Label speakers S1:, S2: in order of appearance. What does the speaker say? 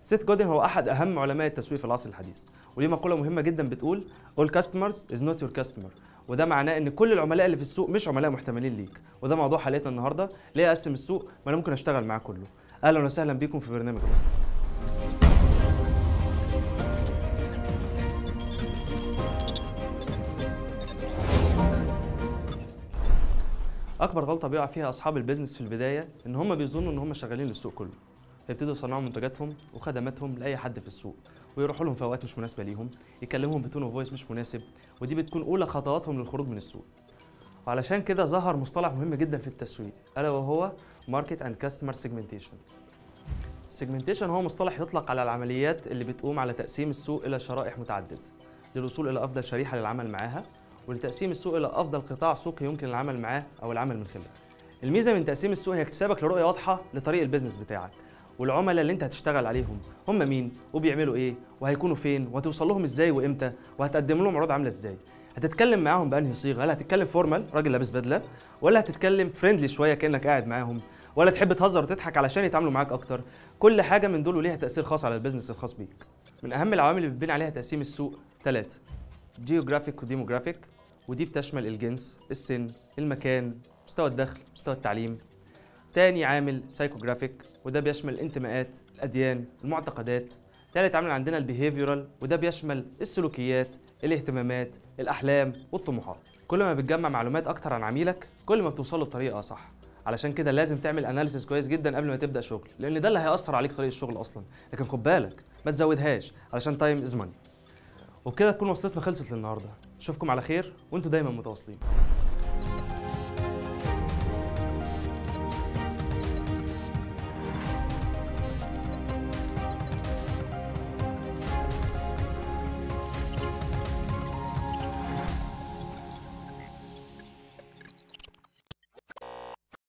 S1: سيث جودن هو احد اهم علماء التسويق في العصر الحديث وليه مقوله مهمه جدا بتقول all customers is not your customer وده معناه ان كل العملاء اللي في السوق مش عملاء محتملين ليك وده موضوع حلقتنا النهارده ليه اقسم السوق ما انا ممكن اشتغل معاه كله اهلا وسهلا بيكم في برنامج الوسط اكبر غلطه بيقع فيها اصحاب البيزنس في البدايه ان هم بيظنوا ان هم شغالين للسوق كله يبتدوا يصنعوا منتجاتهم وخدماتهم لاي حد في السوق ويروحوا لهم في اوقات مش مناسبه ليهم يكلمهم بتون اوف فويس مش مناسب ودي بتكون اولى خطواتهم للخروج من السوق وعلشان كده ظهر مصطلح مهم جدا في التسويق الا وهو ماركت اند كاستمر سيجمنتيشن السيجمنتيشن هو مصطلح يطلق على العمليات اللي بتقوم على تقسيم السوق الى شرائح متعدده للوصول الى افضل شريحه للعمل معاها ولتقسيم السوق الى افضل قطاع سوقي يمكن العمل معاه او العمل من خلاله الميزه من تقسيم السوق هي اكتسابك لرؤيه واضحه لطريق البيزنس بتاعك والعملاء اللي انت هتشتغل عليهم هم مين وبيعملوا ايه وهيكونوا فين وهتوصل لهم ازاي وامتى وهتقدم لهم عروض عامله ازاي هتتكلم معاهم بانهي صيغه هل هتتكلم فورمال راجل لابس بدله ولا هتتكلم فريندلي شويه كانك قاعد معاهم ولا تحب تهزر وتضحك علشان يتعاملوا معاك اكتر كل حاجه من دول وليها تاثير خاص على البيزنس الخاص بيك من اهم العوامل اللي بتبني عليها تقسيم السوق ثلاثه جيوغرافيك وديموغرافيك ودي بتشمل الجنس السن المكان مستوى الدخل مستوى التعليم تاني عامل سايكوجرافيك وده بيشمل الانتماءات الاديان المعتقدات تالت عامل عندنا البيهيفيورال وده بيشمل السلوكيات الاهتمامات الاحلام والطموحات كل ما بتجمع معلومات اكتر عن عميلك كل ما بتوصل له بطريقه صح علشان كده لازم تعمل اناليسيس كويس جدا قبل ما تبدا شغل لان ده اللي هياثر عليك طريق الشغل اصلا لكن خد بالك ما تزودهاش علشان تايم از ماني وبكده تكون وصلتنا خلصت للنهارده اشوفكم على خير وانتوا دايما متواصلين